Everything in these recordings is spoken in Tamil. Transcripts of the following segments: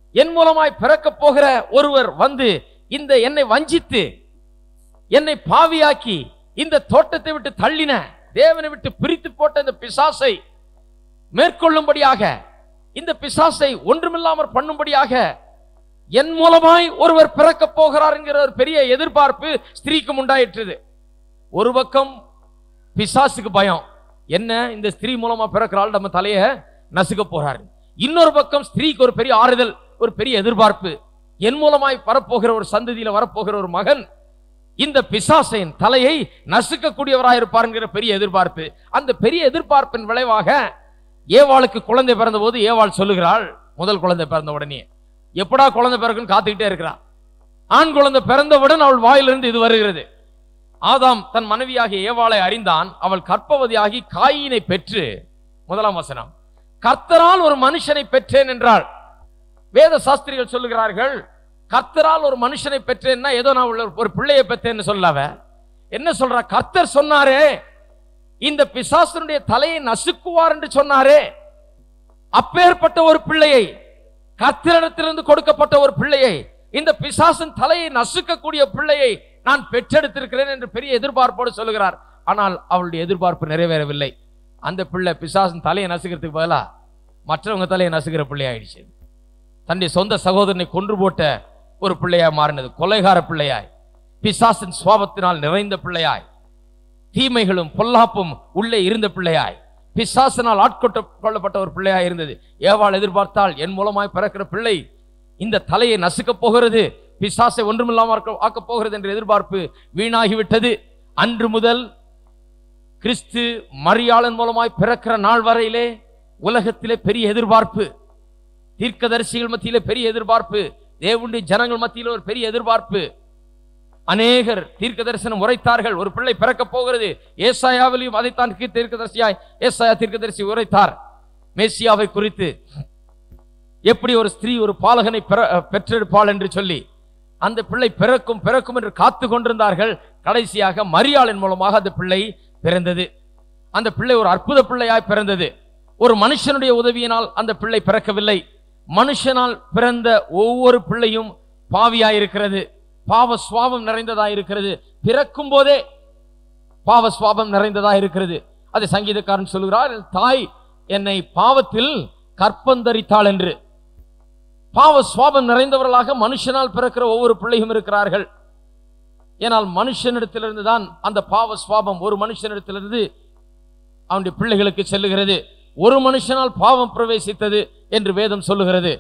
என் மூலமாய் பிறக்கப் போகிற ஒருவர் வந்து இந்த என்னை வஞ்சித்து என்னை பாவியாக்கி இந்த தோட்டத்தை விட்டு தள்ளின தேவனை விட்டு பிரித்து போட்ட இந்த பிசாசை மேற்கொள்ளும்படியாக இந்த பிசாசை ஒன்றுமில்லாமற் பண்ணும்படியாக என் மூலமாய் ஒருவர் பிறக்கப் போகிறார் என்கிற ஒரு பெரிய எதிர்பார்ப்பு ஸ்திரீக்கும் உண்டாயிற்றது ஒரு பக்கம் பிசாசுக்கு பயம் என்ன இந்த ஸ்திரீ மூலமா பிறக்கிறாள் நம்ம தலைய நசுக்க போறாரு இன்னொரு பக்கம் ஸ்திரீக்கு ஒரு பெரிய ஆறுதல் ஒரு பெரிய எதிர்பார்ப்பு என் மூலமாய் வரப்போகிற ஒரு சந்ததியில வரப்போகிற ஒரு மகன் இந்த பிசாசின் தலையை நசுக்கக்கூடியவராக இருப்பாருங்கிற பெரிய எதிர்பார்ப்பு அந்த பெரிய எதிர்பார்ப்பின் விளைவாக ஏவாளுக்கு குழந்தை பிறந்தபோது ஏவாள் சொல்லுகிறாள் முதல் குழந்தை பிறந்த உடனே எப்படா குழந்தை பிறக்குன்னு காத்துக்கிட்டே இருக்கிறான் ஆண் குழந்தை பிறந்தவுடன் அவள் வாயிலிருந்து இது வருகிறது ஆதாம் தன் மனைவியாகிய ஏவாளை அறிந்தான் அவள் கற்பவதியாகி காயினை பெற்று முதலாம் வசனம் கர்த்தரால் ஒரு மனுஷனை பெற்றேன் என்றாள் வேத சாஸ்திரிகள் சொல்லுகிறார்கள் கர்த்தரால் ஒரு மனுஷனை பெற்றேன்னா ஏதோ நான் உள்ள ஒரு பிள்ளையை பெற்றேன்னு சொல்லவ என்ன சொல்றா கர்த்தர் சொன்னாரே இந்த பிசாசனுடைய தலையை நசுக்குவார் என்று சொன்னாரே அப்பேற்பட்ட ஒரு பிள்ளையை கர்த்தரிடத்திலிருந்து கொடுக்கப்பட்ட ஒரு பிள்ளையை இந்த பிசாசன் தலையை நசுக்கக்கூடிய பிள்ளையை நான் பெற்றெடுத்திருக்கிறேன் என்று பெரிய எதிர்பார்ப்போடு சொல்லுகிறார் ஆனால் அவளுடைய எதிர்பார்ப்பு நிறைவேறவில்லை அந்த பிள்ளை பிசாசன் தலையை நசுக்கிறதுக்கு பதிலா மற்றவங்க தலையை நசுக்கிற பிள்ளை ஆயிடுச்சு தன்னுடைய சொந்த சகோதரனை கொன்று போட்ட ஒரு பிள்ளையாய் மாறினது கொலைகார பிள்ளையாய் பிசாசின் சுவாபத்தினால் நிறைந்த பிள்ளையாய் தீமைகளும் பொல்லாப்பும் உள்ளே இருந்த பிள்ளையாய் பிசாசினால் ஆட்கொட்ட கொள்ளப்பட்ட ஒரு பிள்ளையாய் இருந்தது ஏவாள் எதிர்பார்த்தால் என் மூலமாய் பிறக்கிற பிள்ளை இந்த தலையை நசுக்கப் போகிறது பிசாசை ஒன்றுமில்லாமல் ஆக்க- ஆக்கப் போகிறது என்ற எதிர்பார்ப்பு வீணாகிவிட்டது அன்று முதல் கிறிஸ்து மரியாளன் மூலமாய் பிறக்கிற நாள் வரையிலே உலகத்திலே பெரிய எதிர்பார்ப்பு தீர்க்கதரிசிகள் மத்தியிலே பெரிய எதிர்பார்ப்பு தேவனுடைய ஜனங்கள் மத்தியிலே ஒரு பெரிய எதிர்பார்ப்பு அநேகர் தீர்க்க தரிசனம் உரைத்தார்கள் ஒரு பிள்ளை பிறக்கப் போகிறது ஏசாயாவிலையும் அதைத்தான் தீர்க்கதரிசியாய் ஏசாயா தீர்க்கதரிசி உரைத்தார் மேசியாவை குறித்து எப்படி ஒரு ஸ்திரீ ஒரு பாலகனை பெற- பெற்றெடுப்பாள் என்று சொல்லி அந்த பிள்ளை பிறக்கும் பிறக்கும் என்று காத்து கொண்டிருந்தார்கள் கடைசியாக மரியாளின் மூலமாக அந்த பிள்ளை பிறந்தது அந்த பிள்ளை ஒரு அற்புத பிள்ளையாய் பிறந்தது ஒரு மனுஷனுடைய உதவியினால் அந்த பிள்ளை பிறக்கவில்லை மனுஷனால் பிறந்த ஒவ்வொரு பிள்ளையும் பாவியாய் இருக்கிறது பாவ சுவாபம் நிறைந்ததாய் இருக்கிறது பிறக்கும் போதே பாவ சுவாபம் நிறைந்ததா இருக்கிறது அது சங்கீதக்காரன் சொல்லுகிறார் "என் தாய் என்னை பாவத்தில் கற்பந்தரித்தாள் என்று பாவ சுவாபம் நிறைந்தவர்களாக மனுஷனால் பிறக்கிற ஒவ்வொரு பிள்ளையும் இருக்கிறார்கள் ஏனால் மனுஷனிடத்திலிருந்து தான் அந்த பாவ சுவாபம் ஒரு மனுஷனிடத்திலிருந்து அவனுடைய பிள்ளைகளுக்கு செல்லுகிறது ஒரு மனுஷனால் பாவம் பிரவேசித்தது என்று வேதம் சொல்லுகிறது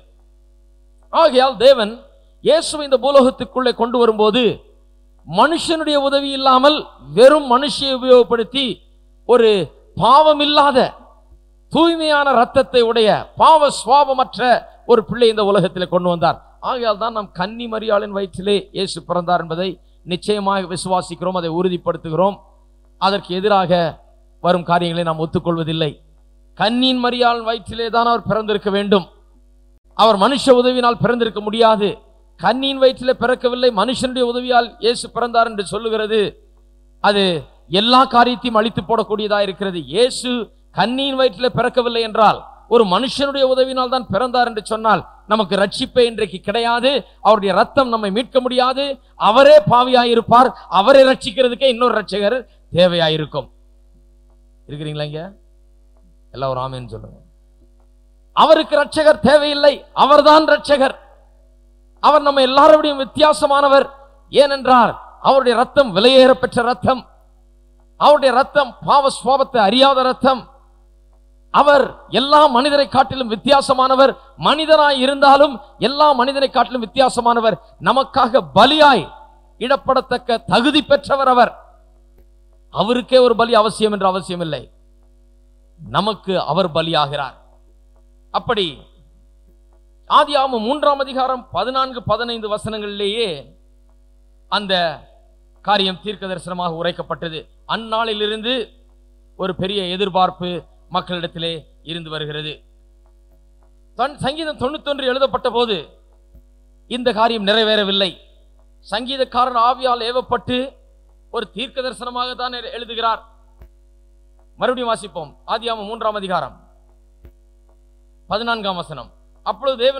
ஆகையால் தேவன் இயேசுவை இந்த பூலோகத்துக்குள்ளே கொண்டு வரும்போது மனுஷனுடைய உதவி இல்லாமல் வெறும் மனுஷியை உபயோகப்படுத்தி ஒரு பாவமில்லாத தூய்மையான ரத்தத்தை உடைய பாவ சுவாபமற்ற ஒரு பிள்ளை இந்த உலகத்தில் கொண்டு வந்தார் ஆகையால் தான் நாம் கன்னி மரியாளின் வயிற்றிலே இயேசு பிறந்தார் என்பதை நிச்சயமாக விசுவாசிக்கிறோம் அதை உறுதிப்படுத்துகிறோம் அதற்கு எதிராக வரும் காரியங்களை நாம் ஒத்துக்கொள்வதில்லை கன்னியின் மரியாள் வயிற்றிலே தான் அவர் பிறந்திருக்க வேண்டும் அவர் மனுஷ உதவியினால் பிறந்திருக்க முடியாது கன்னியின் வயிற்றிலே பிறக்கவில்லை மனுஷனுடைய உதவியால் இயேசு பிறந்தார் என்று சொல்லுகிறது அது எல்லா காரியத்தையும் அழித்து போடக்கூடியதா இருக்கிறது இயேசு கன்னியின் வயிற்றிலே பிறக்கவில்லை என்றால் ஒரு மனுஷனுடைய உதவியினால் தான் பிறந்தார் என்று சொன்னால் நமக்கு ரட்சிப்பே இன்றைக்கு கிடையாது அவருடைய ரத்தம் நம்மை மீட்க முடியாது அவரே பாவியாயிருப்பார் அவரை ரட்சிக்கிறதுக்கே இன்னொரு ரட்சகர் தேவையாயிருக்கும் இருக்கிறீங்களா இங்க எல்லாம் ஒரு ஆமேன்னு சொல்லுங்க அவருக்கு ரட்சகர் தேவையில்லை அவர்தான் ரட்சகர் அவர் நம்ம எல்லாரோடையும் வித்தியாசமானவர் ஏனென்றால் அவருடைய ரத்தம் விலையேற பெற்ற ரத்தம் அவருடைய ரத்தம் பாவ சுவாபத்தை அறியாத ரத்தம் அவர் எல்லா மனிதரை காட்டிலும் வித்தியாசமானவர் மனிதனாய் இருந்தாலும் எல்லா மனிதரை காட்டிலும் வித்தியாசமானவர் நமக்காக பலியாய் இடப்படத்தக்க தகுதி பெற்றவர் அவர் அவருக்கே ஒரு பலி அவசியம் என்று அவசியம் இல்லை நமக்கு அவர் பலியாகிறார் அப்படி ஆதியாகமம் மூன்றாம் அதிகாரம் பதினான்கு பதினைந்து வசனங்களிலேயே அந்த காரியம் தீர்க்க தரிசனமாக உரைக்கப்பட்டது அந்நாளிலிருந்து ஒரு பெரிய எதிர்பார்ப்பு மக்களிடத்திலே இருந்து வருகிறது தொன்- சங்கீதம் தொண்ணூத்தொன்று எழுதப்பட்ட போது இந்த காரியம் நிறைவேறவில்லை சங்கீதக்காரன் ஆவியால் ஏவப்பட்டு ஒரு தீர்க்க தரிசனமாக தான் எழு- எழுதுகிறார் மறுபடியும் வாசிப்போம் ஆதியாகமம் மூன்றாம் அதிகாரம் பதினான்காம் வசனம் அப்பொழுது தேவன்